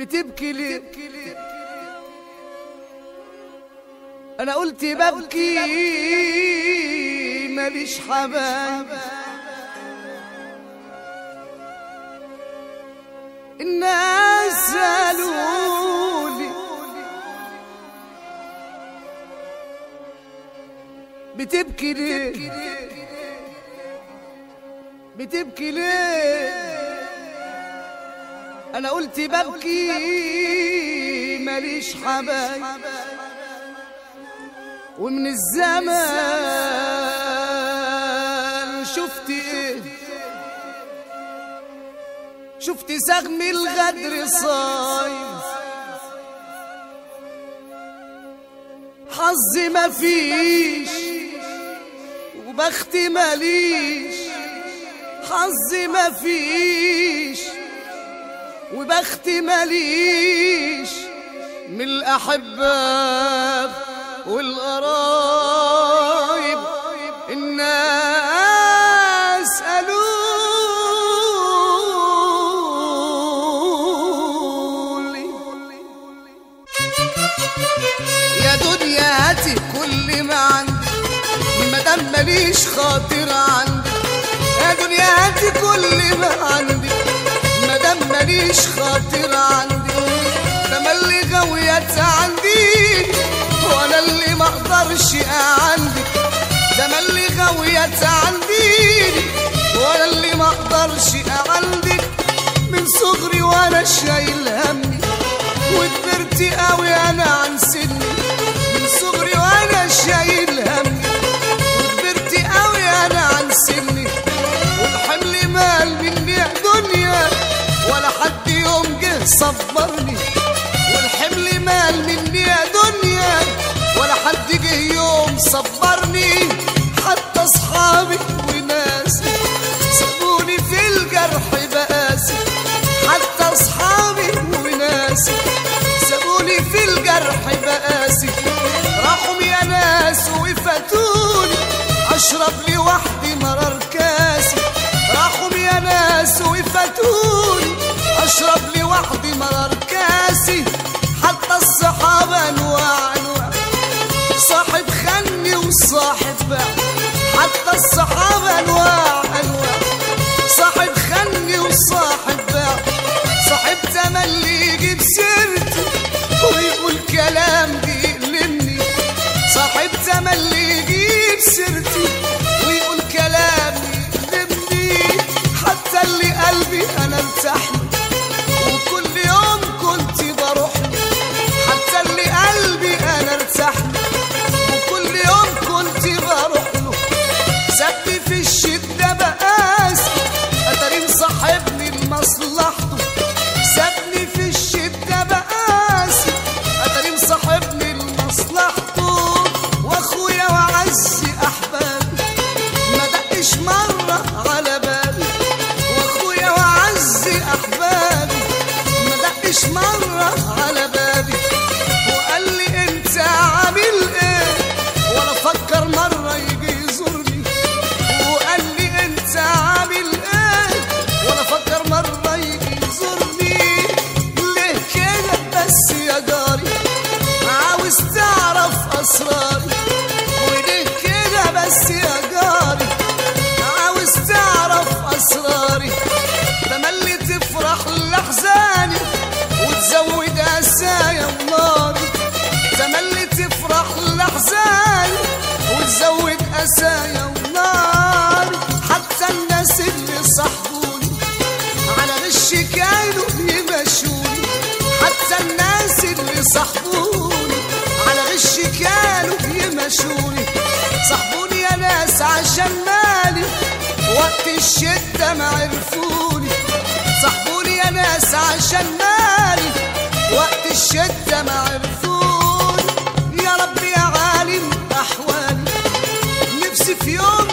بتبكي ليه انا قلت ببكي ماليش حبايب الناس قالولي بتبكي ليه بتبكي ليه انا قلت ببكي ماليش حبايب ومن الزمان شفت ايه شفت سهم الغدر صايم حظي مفيش وبختي ماليش حظي مفيش وبختي ماليش من الأحبة والقرايب الناس قالولي يا دنيا هاتي كل ما عندي مادام ماليش خاطر عندي يا دنيا هاتي كل ما عندي مادام ماليش خاطر عندي ده اللي غويت عندي وانا اللي ما اقدرش عندي ده اللي غويت عندي وانا اللي ما اقدرش عندي من صغري وانا شايل همي وكبرت قوي انا عن سني من صغري وانا شايل همي وكبرت قوي انا عن سني والحمل مال مني يا دنيا ولا حد يوم جه صبرني والحمل مال مني يا دنيا ولا حد جه يوم صبرني حتى اصحابي وناسي سابوني في الجرح بقاسي حتى اصحابي وناسي سابوني في الجرح بقاسي راحوا يا ناس وفاتوني اشرب لوحدي مرار كاسي راحوا يا ناس وفاتوني اشرب لوحدي مرار كاسي حتى الصحابة انواع انواع صاحب خني وصاحب باع حتى الصحابة انواع انواع صاحب خني وصاحب باع صاحب تملي يجيب سيرتي ويقول كلام بيألمني صاحب تملي يجيب سيرتي ويقول كلام يألمني حتى اللي قلبي انا ارتاح له وكل يوم كنت بروح له حتى اللي قلبي انا ارتاح له وكل يوم كنت بروح له سابني في الشدة بقاسي قدرين صاحبني لمصلحته سابني في الشدة بقاسي قدرين صاحبني لمصلحته واخويا وعز احبابي ما دقش مرة على بالي واخويا وعز احبابي ما دقش مرة على بالي وقال لي انت عامل ايه ولا فكر مرة يجي يزورني وقال لي انت عامل ايه ولا فكر مرة يجي يزورني ليه كده بس يا جاري عاوز تعرف اسراري وليه كده بس يا جاري عاوز تعرف اسراري تملي تفرح لاحزاني وتزود اسايا وناري تملي تفرح لاحزاني وتزود اسايا وناري حتى الناس اللي صاحبوني على غش كانوا يمشوني حتى الناس اللي صاحبوني على غش كانوا يمشوني صاحبوني يا ناس عشان مالي وقت الشدة ما عرفوني صاحبوني يا ناس عشان مالي وقت الشدة ما عرفوني يا رب يا عالم أحوالي نفسي في يوم